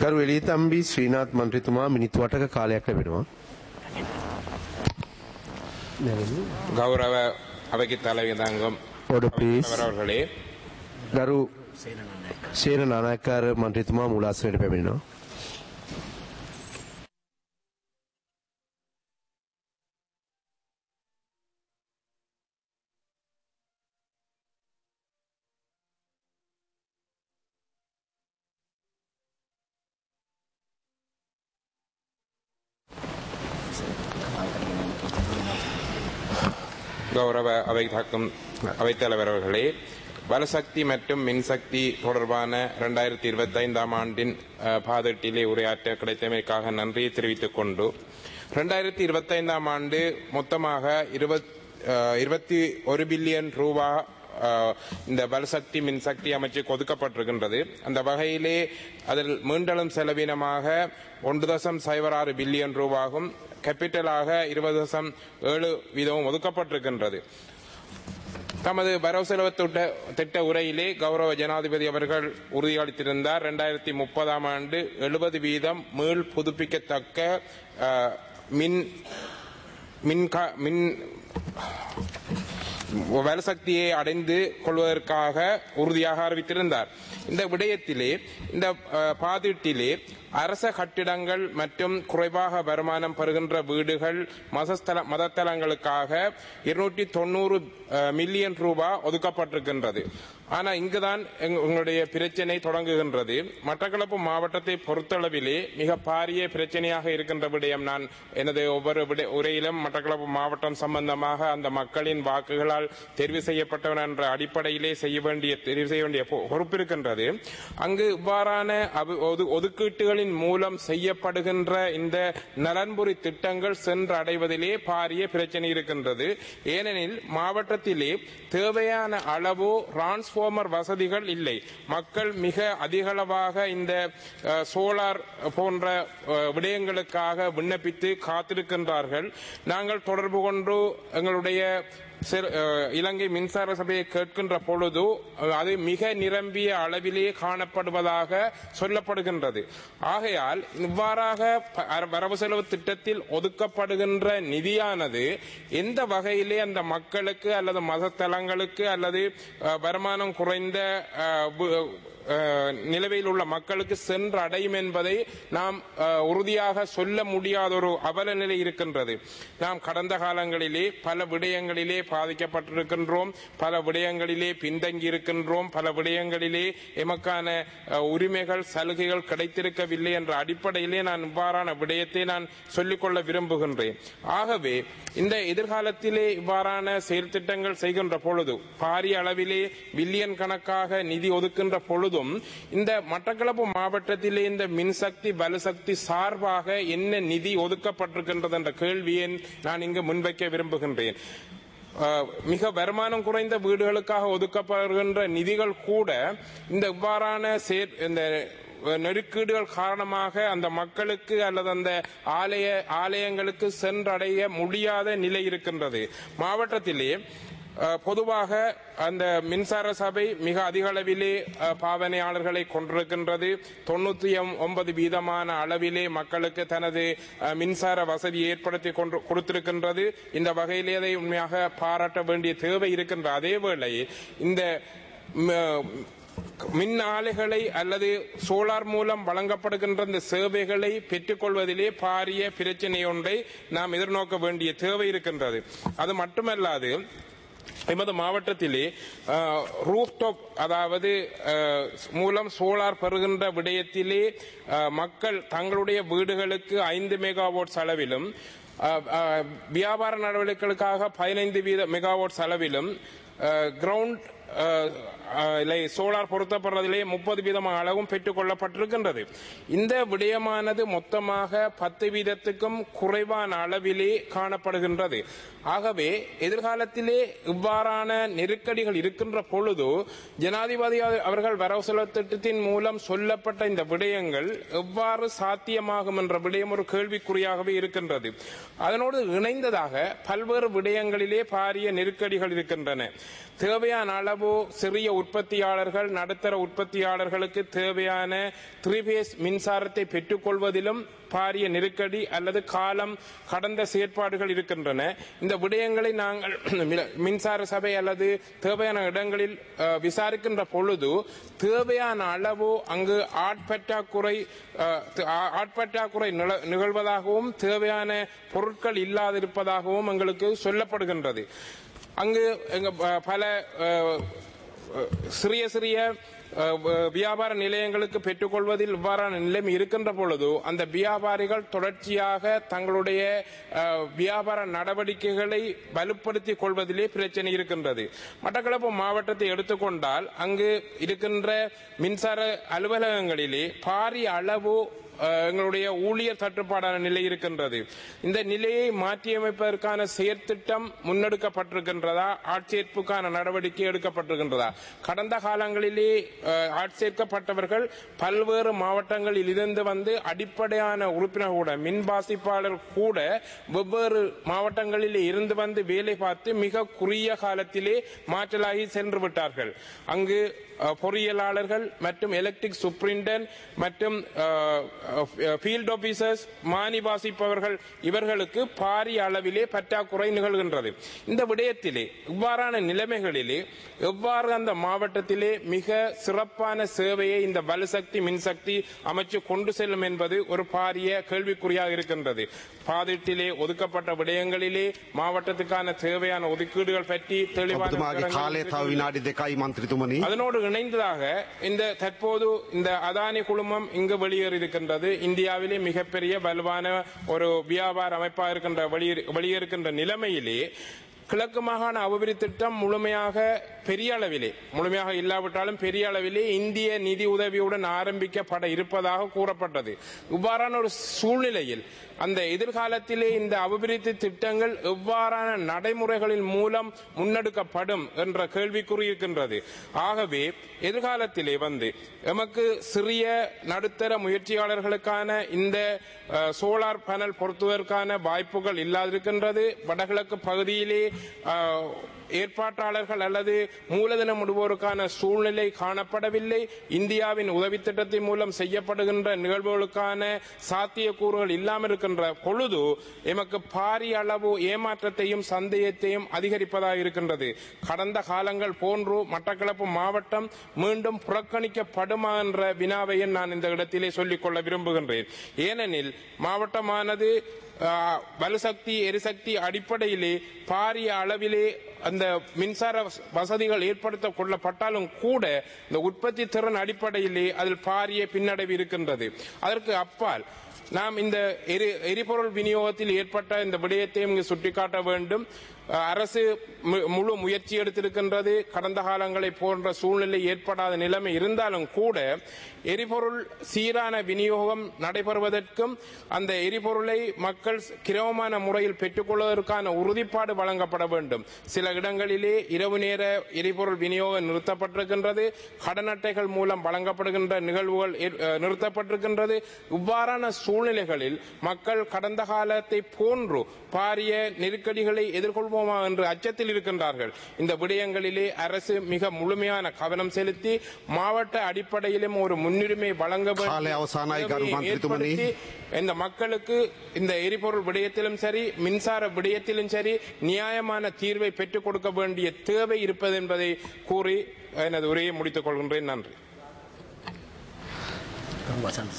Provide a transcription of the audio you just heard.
ගරු එලිතම්බි ශ්‍රීනාත් මන්ත්‍රතුමා මිනිත්තු අටක කාලයක් ලැබෙනවා. கௌரவ அவைக்கு தலைவி தாங்கும் Order please. அவர்களே ගරු සේන නානායකාර මන්ත්‍රතුමා මුලාසනයට පැමිණෙනවා. கௌரவ அவை தாக்கும் அவைத்தலைவர் அவர்களே வலசக்தி மற்றும் மின்சக்தி தொடர்பான இரண்டாயிரத்தி இருபத்தி ஐந்தாம் ஆண்டின் அஹ், பாதீட்டிலே உரையாற்ற கிடைத்தமைக்காக நன்றியை தெரிவித்துக் கொண்டு இரண்டாயிரத்தி இருபத்தி ஐந்தாம் ஆண்டு மொத்தமாக இருபத் அஹ், இருபத்தி ஒரு பில்லியன் ரூபா அஹ், இந்த வலசக்தி மின்சக்தி அமைச்சுக்கு ஒதுக்கப்பட்டிருக்கின்றது அந்த வகையிலே அதில் மீண்டலும் செலவினமாக ஒன்று தசம் சைபர் ஆறு பில்லியன் ரூபாகும் கேபிட்டலாக இருபது தசம் ஏழு வீதமும் ஒதுக்கப்பட்டிருக்கின்றது தமது வரவு செலவு திட்ட திட்ட உரையிலே கௌரவ ஜனாதிபதி அவர்கள் உறுதியளித்திருந்தார் இரண்டாயிரத்தி முப்பதாம் ஆண்டு எழுபது வீதம் மீள் புதுப்பிக்கத்தக்க அஹ், மின் மின் கா- மின் வலசக்தியை அடைந்து கொள்வதற்காக உறுதியாக அறிவித்திருந்தார் இந்த விடயத்திலே இந்த அஹ், பாதீட்டிலே அரச கட்டிடங்கள் மற்றும் குறைவாக வருமானம் பெறுகின்ற வீடுகள் மதஸ்தல மதத்தலங்களுக்காக இருநூற்றி தொண்ணூறு மில்லியன் ரூபாய் ஒதுக்கப்பட்டிருக்கின்றது ஆனா இங்குதான் எங்க- எங்களுடைய பிரச்சனை தொடங்குகின்றது மட்டக்களப்பு மாவட்டத்தை பொறுத்தளவிலே மிக பாரிய பிரச்சனையாக இருக்கின்ற விடயம் நான் எனது ஒவ்வொரு விட- உரையிலும் மட்டக்களப்பு மாவட்டம் சம்பந்தமாக அந்த மக்களின் வாக்குகளால் தெரிவு செய்யப்பட்டவன் என்ற அடிப்படையிலே செய்ய வேண்டிய தெரிவு செய்ய வேண்டிய பொ- பொறுப்பு இருக்கின்றது அங்கு இவ்வாறான அபி- ஒது- ஒதுக்கீட்டுகளின் மூலம் செய்யப்படுகின்ற இந்த நலன்புரி திட்டங்கள் சென்று அடைவதிலே பாரிய பிரச்சனை இருக்கின்றது ஏனெனில் மாவட்டத்திலே தேவையான அளவு டிரான்ஸ்பார்மர் வசதிகள் இல்லை மக்கள் மிக அதிகளவாக இந்த அஹ், சோலார் போன்ற அஹ், விடயங்களுக்காக விண்ணப்பித்து காத்திருக்கின்றார்கள் நாங்கள் தொடர்பு கொண்டு எங்களுடைய சிறு- அஹ், இலங்கை மின்சார சபையை கேட்கின்ற பொழுது அஹ், அது மிக நிரம்பிய அளவிலே காணப்படுவதாக சொல்லப்படுகின்றது ஆகையால் இவ்வாறாக ப- அர- வரவு செலவு திட்டத்தில் ஒதுக்கப்படுகின்ற நிதியானது எந்த வகையிலே அந்த மக்களுக்கு அல்லது மதத்தலங்களுக்கு அல்லது அஹ், வருமானம் குறைந்த அஹ், வு- அஹ், நிலவையில் உள்ள மக்களுக்கு சென்று அடையும் என்பதை நாம் அஹ், உறுதியாக சொல்ல முடியாத ஒரு அவல நிலை இருக்கின்றது நாம் கடந்த காலங்களிலே பல விடயங்களிலே பாதிக்கப்பட்டிருக்கின்றோம் பல விடயங்களிலே பின்தங்கி இருக்கின்றோம் பல விடயங்களிலே எமக்கான அஹ், உரிமைகள் சலுகைகள் கிடைத்திருக்கவில்லை என்ற அடிப்படையிலே நான் இவ்வாறான விடயத்தை நான் சொல்லிக்கொள்ள விரும்புகின்றேன் ஆகவே இந்த எதிர்காலத்திலே இவ்வாறான செயல் திட்டங்கள் செய்கின்ற பொழுது பாரிய அளவிலே பில்லியன் கணக்காக நிதி ஒதுக்கின்ற பொழுதும் இந்த மட்டக்களப்பு மாவட்டத்திலே இந்த மின்சக்தி பலசக்தி சார்பாக என்ன நிதி ஒதுக்கப்பட்டிருக்கின்றது என்ற கேள்வியை நான் இங்கு முன்வைக்க விரும்புகின்றேன் அஹ், மிக வருமானம் குறைந்த வீடுகளுக்காக ஒதுக்கப்படுகின்ற நிதிகள் கூட இந்த இவ்வாறான சேர் இந்த நெருக்கீடுகள் காரணமாக அந்த மக்களுக்கு அல்லது அந்த ஆலய ஆலயங்களுக்கு சென்றடைய முடியாத நிலை இருக்கின்றது மாவட்டத்திலே அஹ், பொதுவாக அந்த மின்சார சபை மிக அதிக அளவிலே அஹ், பாவனையாளர்களை கொண்டிருக்கின்றது தொண்ணூத்தி ஒன்பது வீதமான அளவிலே மக்களுக்கு தனது அஹ், மின்சார வசதி ஏற்படுத்தி கொண்டு கொடுத்திருக்கின்றது இந்த வகையிலே அதை உண்மையாக பாராட்ட வேண்டிய தேவை இருக்கின்ற அதே வேளை இந்த ம- மின் ஆலைகளை அல்லது சோலார் மூலம் வழங்கப்படுகின்ற இந்த சேவைகளை பெற்றுக்கொள்வதிலே பாரிய பிரச்சனை ஒன்றை நாம் எதிர்நோக்க வேண்டிய தேவை இருக்கின்றது அது மட்டுமல்லாது எமது மாவட்டத்திலே ரூஃப்டாப் அதாவது அஹ், மூலம் சோலார் பெறுகின்ற விடயத்திலே அஹ், மக்கள் தங்களுடைய வீடுகளுக்கு ஐந்து மெகாவாட் அளவிலும் அஹ், அஹ், வியாபார நடவடிக்கைகளுக்காக பதினைந்து வீத மெகாவாட் அளவிலும் கிரவுண்ட் சோலார் பொருத்தப்படுறதிலே முப்பது வீதமான அளவும் பெற்றுக் கொள்ளப்பட்டிருக்கின்றது இந்த விடயமானது மொத்தமாக பத்து வீதத்துக்கும் குறைவான அளவிலே காணப்படுகின்றது ஆகவே எதிர்காலத்திலே இவ்வாறான நெருக்கடிகள் இருக்கின்ற பொழுது ஜனாதிபதி அவர்கள் வரவு செலவு திட்டத்தின் மூலம் சொல்லப்பட்ட இந்த விடயங்கள் எவ்வாறு சாத்தியமாகும் என்ற விடயம் ஒரு கேள்விக்குறியாகவே இருக்கின்றது அதனோடு இணைந்ததாக பல்வேறு விடயங்களிலே பாரிய நெருக்கடிகள் இருக்கின்றன தேவையான அளவு சிறிய உற்பத்தியாளர்கள் நடுத்தர உற்பத்தியாளர்களுக்கு தேவையான த்ரீபேஸ் மின்சாரத்தை பெற்றுக்கொள்வதிலும் பாரிய நெருக்கடி அல்லது காலம் கடந்த செயற்பாடுகள் இருக்கின்றன இந்த விடயங்களை நாங்கள் மின்சார சபை அல்லது தேவையான இடங்களில் அஹ், விசாரிக்கின்ற பொழுது தேவையான அளவு அங்கு ஆட்பற்றாக்குறை அஹ், த- ஆ- ஆட்பற்றாக்குறை நில- நிகழ்வதாகவும் தேவையான பொருட்கள் இல்லாதிருப்பதாகவும் எங்களுக்கு சொல்லப்படுகின்றது அங்கு எங்க ப- பல அஹ், அஹ், சிறிய சிறிய அஹ், வ- வியாபார நிலையங்களுக்கு பெற்றுக்கொள்வதில் இவ்வாறான நிலைமை இருக்கின்ற பொழுது அந்த வியாபாரிகள் தொடர்ச்சியாக தங்களுடைய அஹ், வியாபார நடவடிக்கைகளை வலுப்படுத்திக் கொள்வதிலே பிரச்சனை இருக்கின்றது மட்டக்களப்பு மாவட்டத்தை எடுத்துக்கொண்டால் அங்கு இருக்கின்ற மின்சார அலுவலகங்களிலே பாரிய அளவு அஹ், எங்களுடைய ஊழியர் தட்டுப்பாடான நிலை இருக்கின்றது இந்த நிலையை மாற்றியமைப்பதற்கான செயற்திட்டம் முன்னெடுக்கப்பட்டிருக்கின்றதா ஆட்சேர்ப்புக்கான நடவடிக்கை எடுக்கப்பட்டிருக்கின்றதா கடந்த காலங்களிலே அஹ், ஆட்சேர்க்கப்பட்டவர்கள் பல்வேறு மாவட்டங்களில் இருந்து வந்து அடிப்படையான உறுப்பினர் கூட மின் வாசிப்பாளர் கூட வெவ்வேறு மாவட்டங்களிலே இருந்து வந்து வேலை பார்த்து மிக குறுகிய காலத்திலே மாற்றலாகி சென்று விட்டார்கள் அங்கு அஹ், பொறியியலாளர்கள் மற்றும் எலக்ட்ரிக் சூப்பரிண்டன் மற்றும் ஃபீல்ட் ஆபீசர்ஸ் மானி வாசிப்பவர்கள் இவர்களுக்கு பாரிய அளவிலே பற்றாக்குறை நிகழ்கின்றது இந்த விடயத்திலே இவ்வாறான நிலைமைகளிலே எவ்வாறு அந்த மாவட்டத்திலே மிக சிறப்பான சேவையை இந்த வலுசக்தி மின்சக்தி அமைச்சு கொண்டு செல்லும் என்பது ஒரு பாரிய கேள்விக்குறியாக இருக்கின்றது பாதிட்டிலே ஒதுக்கப்பட்ட விடயங்களிலே மாவட்டத்துக்கான தேவையான ஒதுக்கீடுகள் பற்றி தெளிவான ඔබතුමාගේ விவரங்கள் කාලය තව විනාඩි දෙකයි මන්ත්‍රතුමනි. அதனோடு இணைந்ததாக இந்த தற்போது இந்த அதானி குழுமம் இங்கு வெளியேறியிருக்கின்றது இந்தியாவிலே மிகப்பெரிய வலுவான ஒரு வியாபார அமைப்பாக இருக்கின்ற வெளியே- வெளியேறுகின்ற நிலைமையிலே கிழக்கு மாகாண அபிவிருத்தி திட்டம் முழுமையாக பெரிய அளவிலே முழுமையாக இல்லாவிட்டாலும் பெரிய அளவிலே இந்திய நிதி உதவியுடன் ஆரம்பிக்கப்பட இருப்பதாக கூறப்பட்டது இவ்வாறான ஒரு சூழ்நிலையில் அந்த எதிர்காலத்திலே இந்த அபிவிருத்தி திட்டங்கள் எவ்வாறான நடைமுறைகளின் மூலம் முன்னெடுக்கப்படும் என்ற கேள்விக்குறி இருக்கின்றது ஆகவே எதிர்காலத்திலே வந்து எமக்கு சிறிய நடுத்தர முயற்சியாளர்களுக்கான இந்த அஹ், சோலார் பேனல் பொருத்துவதற்கான வாய்ப்புகள் இல்லாதிருக்கின்றது வடகிழக்கு பகுதியிலே அஹ், ஏற்பாட்டாளர்கள் அல்லது மூலதனம் விடுவோருக்கான சூழ்நிலை காணப்படவில்லை இந்தியாவின் உதவி திட்டத்தின் மூலம் செய்யப்படுகின்ற நிகழ்வுகளுக்கான சாத்தியக்கூறுகள் இல்லாமல் இருக்கின்ற பொழுது எமக்கு பாரிய அளவு ஏமாற்றத்தையும் சந்தேகத்தையும் அதிகரிப்பதாக இருக்கின்றது கடந்த காலங்கள் போன்று மட்டக்களப்பு மாவட்டம் மீண்டும் புறக்கணிக்கப்படுமா என்ற வினாவையும் நான் இந்த இடத்திலே சொல்லிக்கொள்ள விரும்புகின்றேன் ஏனெனில் மாவட்டமானது ஆஹ், வலுசக்தி எரிசக்தி அடிப்படையிலே பாரிய அளவிலே அந்த மின்சார வச- வசதிகள் ஏற்படுத்த கொள்ளப்பட்டாலும் கூட இந்த உற்பத்தி திறன் அடிப்படையிலே அதில் பாரிய பின்னடைவு இருக்கின்றது அதற்கு அப்பால் நாம் இந்த எரி எரிபொருள் விநியோகத்தில் ஏற்பட்ட இந்த விடயத்தையும் இங்கு சுட்டிக்காட்ட வேண்டும் அஹ், அரசு மு- முழு முயற்சி எடுத்திருக்கின்றது கடந்த காலங்களை போன்ற சூழ்நிலை ஏற்படாத நிலைமை இருந்தாலும் கூட எரிபொருள் சீரான விநியோகம் நடைபெறுவதற்கும் அந்த எரிபொருளை மக்கள் கிரமமான முறையில் பெற்றுக்கொள்வதற்கான உறுதிப்பாடு வழங்கப்பட வேண்டும் சில இடங்களிலே இரவு நேர எரிபொருள் விநியோகம் நிறுத்தப்பட்டிருக்கின்றது கடன் அட்டைகள் மூலம் வழங்கப்படுகின்ற நிகழ்வுகள் ஏற்- அஹ், நிறுத்தப்பட்டிருக்கின்றது இவ்வாறான சூழ்நிலைகளில் மக்கள் கடந்த காலத்தை போன்று பாரிய நெருக்கடிகளை எதிர்கொள்வோமா என்று அச்சத்தில் இருக்கின்றார்கள் இந்த விடயங்களிலே அரசு மிக முழுமையான கவனம் செலுத்தி மாவட்ட அடிப்படையிலும் ஒரு முன்னுரிமை வழங்க வேண்டும் காலை அவசானாய் கரு தேவையை மந்திரித்துமணி. ஏற்படுத்தி இந்த மக்களுக்கு இந்த எரிபொருள் விடயத்திலும் சரி மின்சார விடயத்திலும் சரி நியாயமான தீர்வை பெற்றுக் கொடுக்க வேண்டிய தேவை இருப்பது என்பதை கூறி எனது உரையை முடித்துக் கொள்கின்றேன் நன்றி